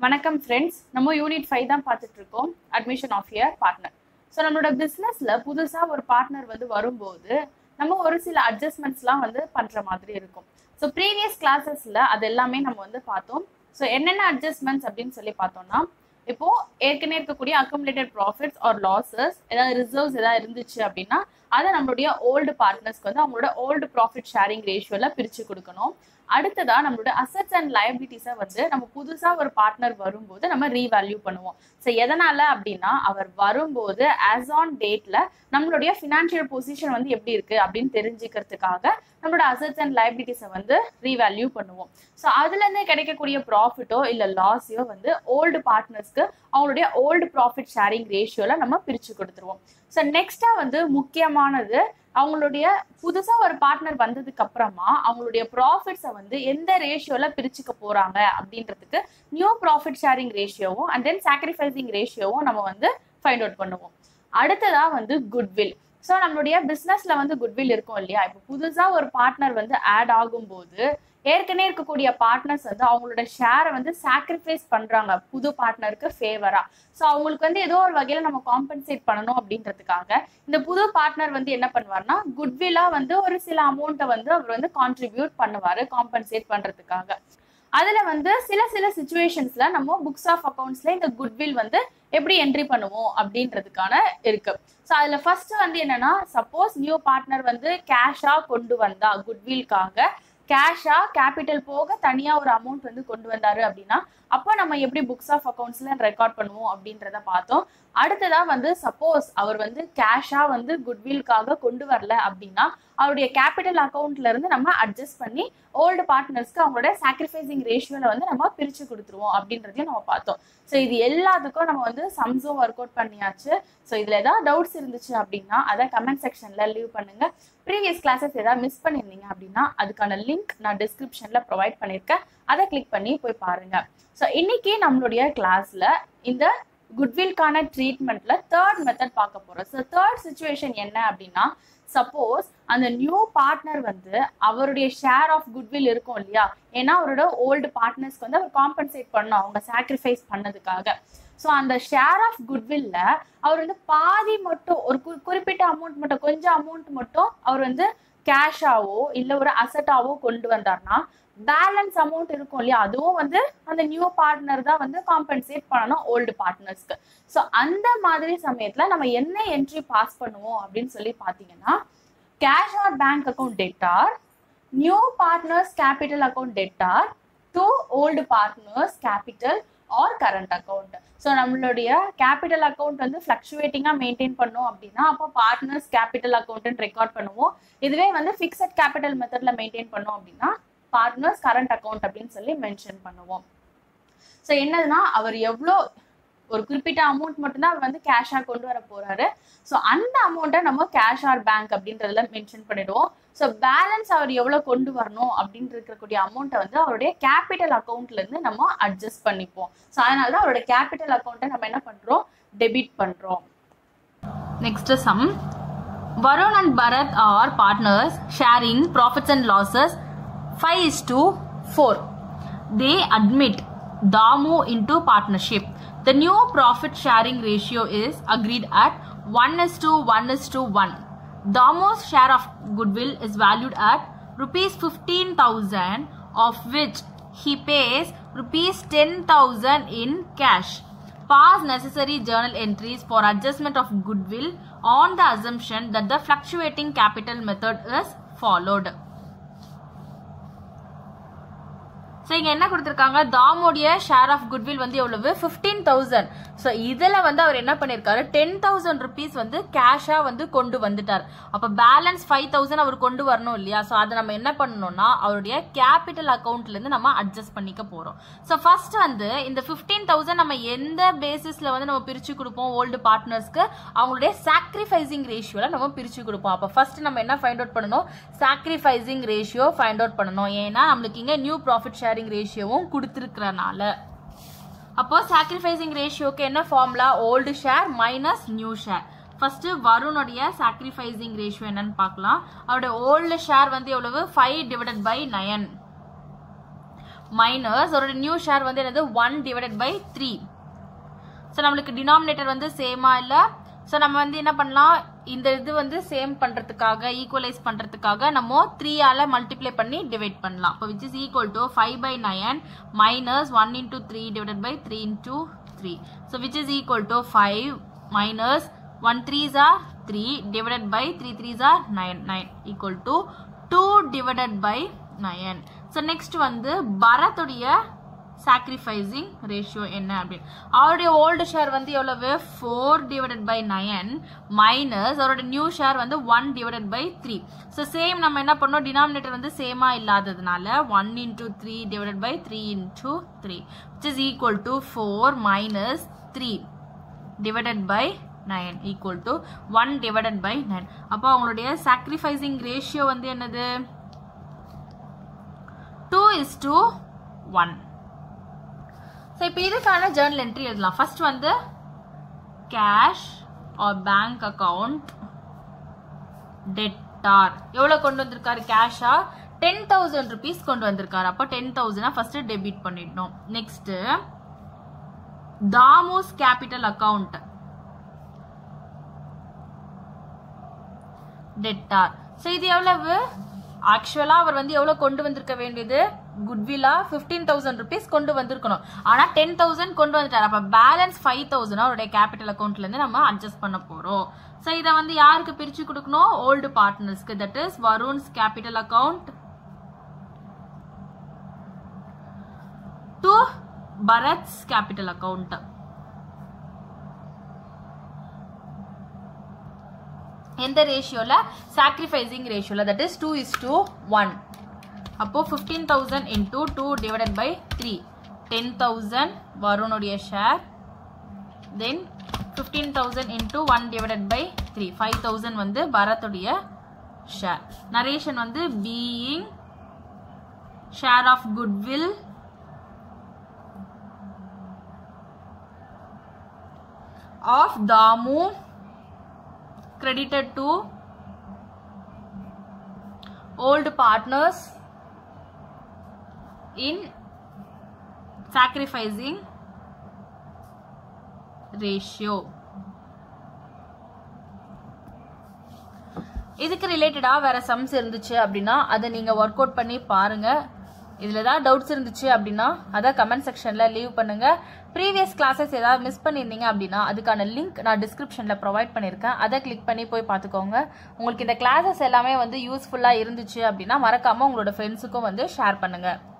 வணக்கம் ஃப்ரெண்ட்ஸ் நம்ம unit five தான் பார்த்துட்டு இருக்கோம் அட்மிஷன் ஆஃப் இயர் பார்ட்னர் ஸோ நம்மளோட பிஸ்னஸ்ல புதுசா ஒரு பார்ட்னர் வந்து வரும்போது நம்ம ஒரு சில அட்ஜஸ்ட்மெண்ட்ஸ்லாம் வந்து பண்ற மாதிரி இருக்கும் ஸோ ப்ரீவியஸ் கிளாஸஸ்ல அது எல்லாமே நம்ம வந்து பார்த்தோம் ஸோ என்னென்ன அட்ஜஸ்ட்மெண்ட்ஸ் அப்படின்னு சொல்லி பார்த்தோம்னா இப்போ ஏற்கனவே இருக்கக்கூடிய அக்குமுலேட்டட் ப்ராஃபிட்ஸ் ஆர் லாசஸ் ஏதாவது ரிசர்வ்ஸ் ஏதாவது இருந்துச்சு அப்படின்னா அதை நம்மளுடைய ஓல்டு பார்ட்னர்ஸ்க்கு வந்து அவங்களோட ஓல்டு ப்ராஃபிட் ஷேரிங் ரேஷியோல பிரிச்சு கொடுக்கணும் அடுத்ததா நம்மளோட அசட்ஸ் அண்ட் லயபிலிட்டிஸை வந்து நம்ம புதுசா ஒரு பார்ட்னர் வரும்போது நம்ம ரீவேல்யூ பண்ணுவோம் ஸோ எதனால அப்படின்னா அவர் வரும்போது ஆஸ் ஆன் டேட்ல நம்மளுடைய ஃபினான்ஷியல் பொசிஷன் வந்து எப்படி இருக்கு அப்படின்னு தெரிஞ்சுக்கிறதுக்காக நம்மளோட அசட்ஸ் அண்ட் லயபிலிட்டிஸை வந்து ரீவேல்யூ பண்ணுவோம் ஸோ அதுல இருந்து கிடைக்கக்கூடிய ப்ராஃபிட்டோ இல்ல லாஸையோ வந்து ஓல்டு பார்ட்னர்ஸ்க்கு அவங்களுடைய ஓல்டு ப்ராஃபிட் ஷேரிங் ரேஷியோல நம்ம பிரிச்சு கொடுத்துருவோம் ஸோ நெக்ஸ்டா வந்து முக்கியமானது அவங்களுடைய புதுசா ஒரு பார்ட்னர் வந்ததுக்கு அப்புறமா அவங்களுடைய ப்ராஃபிட்ஸை வந்து எந்த ரேஷியோல பிரிச்சுக்க போறாங்க அப்படின்றதுக்கு நியூ ப்ராஃபிட் ஷேரிங் ரேஷியோவும் அண்ட் தென் சாக்ரிஃபைசிங் ரேஷியோவும் நம்ம வந்து ஃபைண்ட் அவுட் பண்ணுவோம் அடுத்ததா வந்து குட்வில் ஸோ நம்மளுடைய பிஸ்னஸ்ல வந்து குட்வில் இருக்கும் இல்லையா இப்போ புதுசா ஒரு பார்ட்னர் வந்து ஆட் ஆகும்போது ஏற்கனவே இருக்கக்கூடிய பார்ட்னர்ஸ் வந்து அவங்களோட ஷேரை வந்து சாக்ரிஃபைஸ் பண்றாங்க புது பார்ட்னருக்கு ஃபேவரா ஸோ அவங்களுக்கு வந்து ஏதோ ஒரு வகையில நம்ம காம்பன்சேட் பண்ணணும் அப்படின்றதுக்காக இந்த புது பார்ட்னர் வந்து என்ன பண்ணுவார்னா குட்வில்லா வந்து ஒரு சில அமௌண்ட்டை வந்து அவர் வந்து கான்ட்ரிபியூட் பண்ணுவாரு காம்பன்சேட் பண்றதுக்காக அதுல வந்து சில சில சுச்சுவேஷன்ஸ்ல நம்ம புக்ஸ் ஆஃப் அக்கௌண்ட்ஸ்ல இந்த குட்வில் வந்து எப்படி என்ட்ரி பண்ணுவோம் அப்படின்றதுக்கான இருக்கு ஸோ அதுல ஃபர்ஸ்ட் வந்து என்னன்னா சப்போஸ் நியூ பார்ட்னர் வந்து கேஷா கொண்டு வந்தா குட்வில்காக கேஷா கேபிட்டல் போக தனியா ஒரு அமௌண்ட் வந்து கொண்டு வந்தாரு அப்படின்னா அப்போ நம்ம எப்படி புக்ஸ் ஆஃப் அக்கௌண்ட்ஸ்ல ரெக்கார்ட் பண்ணுவோம் அப்படின்றத பார்த்தோம் அடுத்ததா வந்து சப்போஸ் அவர் வந்து கேஷா வந்து குட்வில்காக கொண்டு வரல அப்படின்னா அவருடைய கேபிட்டல் அக்கௌண்ட்ல இருந்து நம்ம அட்ஜஸ்ட் பண்ணி ஓல்டு பார்ட்னர்ஸ்க்கு அவங்களோட சாக்ரிஃபைசிங் ரேஷியோல வந்து நம்ம பிரிச்சு கொடுத்துருவோம் அப்படின்றதையும் நம்ம பார்த்தோம் ஸோ இது எல்லாத்துக்கும் நம்ம வந்து சம்ஸும் ஒர்க் அவுட் பண்ணியாச்சு ஸோ இதுல ஏதாவது டவுட்ஸ் இருந்துச்சு அப்படின்னா அதை கமெண்ட் செக்ஷன்ல லீவ் பண்ணுங்க ப்ரீவியஸ் கிளாஸஸ் ஏதாவது மிஸ் பண்ணியிருந்தீங்க அப்படின்னா அதுக்கான லிங்க் நான் டிஸ்கிரிப்ஷன்ல ப்ரொவைட் பண்ணியிருக்கேன் அதை கிளிக் பண்ணி போய் பாருங்க ஸோ இன்னைக்கு நம்மளுடைய கிளாஸ்ல இந்த குட்வில்கான ட்ரீட்மெண்ட்ல தேர்ட் மெத்தட் பார்க்க போறோம் ஸோ தேர்ட் சுச்சுவேஷன் என்ன அப்படின்னா சப்போஸ் அந்த நியூ பார்ட்னர் வந்து அவருடைய ஷேர் ஆஃப் குட்வில் இருக்கும் இல்லையா ஏன்னா அவரோட ஓல்டு பார்ட்னர்ஸ்க்கு வந்து அவர் காம்பன்சேட் பண்ணணும் அவங்க சாக்ரிஃபைஸ் பண்ணதுக்காக ஸோ அந்த ஷேர் ஆஃப் குட்வில்ல அவர் வந்து பாதி மட்டும் ஒரு குறி குறிப்பிட்ட அமௌண்ட் மட்டும் கொஞ்சம் அமௌண்ட் மட்டும் அவர் வந்து கேஷாவோ இல்லை ஒரு அசட்டாவோ கொண்டு வந்தார்னா பேலன்ஸ் அமௌண்ட் இருக்கும் இல்லையா அதுவும் வந்து அந்த நியூ பார்ட்னர் தான் வந்து காம்பன்சேட் பண்ணணும் ஓல்டு பார்ட்னர்ஸ்க்கு ஸோ அந்த மாதிரி சமயத்துல நம்ம என்ன என்ட்ரி பாஸ் பண்ணுவோம் அப்படின்னு சொல்லி பார்த்தீங்கன்னா cash or bank account debtor new partners capital account debtor to old partners capital or current account so நம்மளுடைய கேபிட்டல் அக்கௌண்ட் வந்து ஃப்ளக்சுவேட்டிங்காக மெயின்டைன் பண்ணோம் அப்படின்னா அப்போ பார்ட்னர்ஸ் கேபிட்டல் அக்கௌண்ட்னு ரெக்கார்ட் பண்ணுவோம் இதுவே வந்து ஃபிக்ஸட் கேபிட்டல் மெத்தட்ல மெயின்டைன் பண்ணோம் அப்படின்னா பார்ட்னர்ஸ் கரண்ட் அக்கௌண்ட் அப்படின்னு சொல்லி மென்ஷன் பண்ணுவோம் ஸோ என்னதுன்னா அவர் எவ்வளோ ஒரு குறிப்பிட்ட அமௌண்ட் மட்டும்தான் அவர் வந்து கேஷாக கொண்டு வர போறாரு ஸோ அந்த அமௌண்ட்டை நம்ம கேஷ் ஆர் பேங்க் அப்படின்றதுல மென்ஷன் பண்ணிடுவோம் ஸோ பேலன்ஸ் அவர் எவ்வளோ கொண்டு வரணும் அப்படின்னு இருக்கக்கூடிய அமௌண்ட்டை வந்து அவருடைய கேபிட்டல் அக்கௌண்ட்ல இருந்து நம்ம அட்ஜஸ்ட் பண்ணிப்போம் ஸோ அதனால தான் அவரோட கேபிட்டல் அக்கௌண்ட்டை நம்ம என்ன பண்றோம் டெபிட் பண்றோம் Next sum. Varun and Bharat are partners sharing profits and losses 5 is to 4. They admit Damu into partnership. The new profit sharing ratio is agreed at 1 is to 1 is to 1. Damu's share of goodwill is valued at rupees 15,000 of which he pays rupees 10,000 in cash. Pass necessary journal entries for adjustment of goodwill on the assumption that the fluctuating capital method is followed. So இங்கே என்ன கொடுத்துருக்காங்க தாமோடைய share of goodwill வந்து எவ்வளவு fifteen thousand so இதில் வந்து அவர் என்ன பண்ணியிருக்காரு ten thousand rupees வந்து கேஷாக வந்து கொண்டு வந்துட்டார் அப்போ பேலன்ஸ் ஃபைவ் தௌசண்ட் அவர் கொண்டு வரணும் இல்லையா ஸோ அதை நம்ம என்ன பண்ணணும்னா அவருடைய கேபிட்டல் அக்கௌண்ட்லேருந்து நம்ம அட்ஜஸ்ட் பண்ணிக்க போகிறோம் ஸோ ஃபர்ஸ்ட் வந்து இந்த ஃபிஃப்டீன் தௌசண்ட் நம்ம எந்த பேசிஸில் வந்து நம்ம பிரித்து கொடுப்போம் ஓல்டு பார்ட்னர்ஸ்க்கு அவங்களுடைய சாக்ரிஃபைசிங் ரேஷியோவில் நம்ம பிரித்து கொடுப்போம் அப்போ ஃபர்ஸ்ட் நம்ம என்ன ஃபைண்ட் அவுட் பண்ணணும் சாக்ரிஃபைசிங் ரேஷியோ ஃபைண்ட் அவுட் பண்ணணும் ஏன்னா நம்மளுக்கு இங்கே நியூ ப்ராஃபிட் ஷேரிங் ரேஷியோவும் கொடுத்துருக்கறனால அப்போ சாக்ரிஃபைசிங் ரேஷியோக்கு என்ன formula old share minus new share first வருணுடைய சாக்ரிஃபைசிங் ரேஷியோ என்னன்னு பார்க்கலாம் அவருடைய ஓல்டு ஷேர் வந்து எவ்வளவு five divided by nine minus ஒரு நியூ ஷேர் வந்து என்னது one divided by three so நம்மளுக்கு டினாமினேட்டர் வந்து சேமா இல்லை ஸோ நம்ம வந்து என்ன பண்ணலாம் இந்த இது வந்து சேம் பண்ணுறதுக்காக ஈக்குவலைஸ் பண்ணுறதுக்காக நம்ம த்ரீயால் மல்டிப்ளை பண்ணி டிவைட் பண்ணலாம் இப்போ which is equal to five by nine minus one into three divided by three into three so which is equal to five minus one threes are three divided by three threes are nine nine equal to two divided by nine so next வந்து பரத்துடைய sacrificing ratio என்ன அப்படின்னு அவருடைய old share வந்து எவ்வளவு four divided by nine minus அவரோட new share வந்து one divided by three so same நம்ம என்ன பண்ணோம் டினாமினேட்டர் வந்து சேமா இல்லாததுனால one into three divided by three into three which is equal to four minus three divided by nine equal to one divided by nine அப்போ அவங்களுடைய sacrificing ratio வந்து என்னது two is to one so இப்போ இதுக்கான journal entry எழுதலாம் first வந்து cash or bank account debtor எவ்வளோ கொண்டு வந்திருக்காரு கேஷா டென் தௌசண்ட் ருபீஸ் கொண்டு வந்திருக்காரு அப்போ டென் தௌசண்டா ஃபர்ஸ்ட் டெபிட் பண்ணிடணும் next Damo's capital account debtor so இது எவ்வளவு ஆக்சுவலா அவர் வந்து எவ்வளவு கொண்டு வந்திருக்க வேண்டியது குட்வில்லா ஃபிஃப்டீன் தௌசண்ட் ருபீஸ் கொண்டு வந்திருக்கணும் ஆனா டென் தௌசண்ட் கொண்டு வந்துட்டார் அப்ப பேலன்ஸ் ஃபைவ் தௌசண்ட் அவருடைய கேபிட்டல் அக்கௌண்ட்ல இருந்து நம்ம அட்ஜஸ்ட் பண்ண போறோம் ஸோ இதை வந்து யாருக்கு பிரிச்சு கொடுக்கணும் ஓல்டு பார்ட்னர்ஸ்க்கு that is Varun's capital account to Bharat's capital account எந்த ரேஷியோல சாக்ரிஃபைசிங் ரேஷியோல that is two is to one அப்போ fifteen thousand into two divided by three ten thousand வருணுடைய share then fifteen thousand into one divided by three five thousand வந்து பரத்துடைய share narration வந்து being share of goodwill of Damu credited to old partners in sacrificing ratio இதுக்கு ரிலேட்டடாக வேற sums இருந்துச்சு அப்படின்னா அதை நீங்கள் ஒர்க் அவுட் பண்ணி பாருங்க இதில் ஏதாவது டவுட்ஸ் இருந்துச்சு அப்படின்னா அதை கமெண்ட் செக்ஷனில் லீவ் பண்ணுங்க ப்ரீவியஸ் கிளாஸஸ் ஏதாவது மிஸ் பண்ணியிருந்தீங்க அப்படின்னா அதுக்கான லிங்க் நான் டிஸ்கிரிப்ஷனில் ப்ரொவைட் பண்ணியிருக்கேன் அதை கிளிக் பண்ணி போய் பார்த்துக்கோங்க உங்களுக்கு இந்த கிளாஸஸ் எல்லாமே வந்து யூஸ்ஃபுல்லாக இருந்துச்சு அப்படின்னா மறக்காமல் உங்களோட ஃப்ரெண்ட்ஸுக்கும் வந்து ஷேர் பண்ணுங்கள்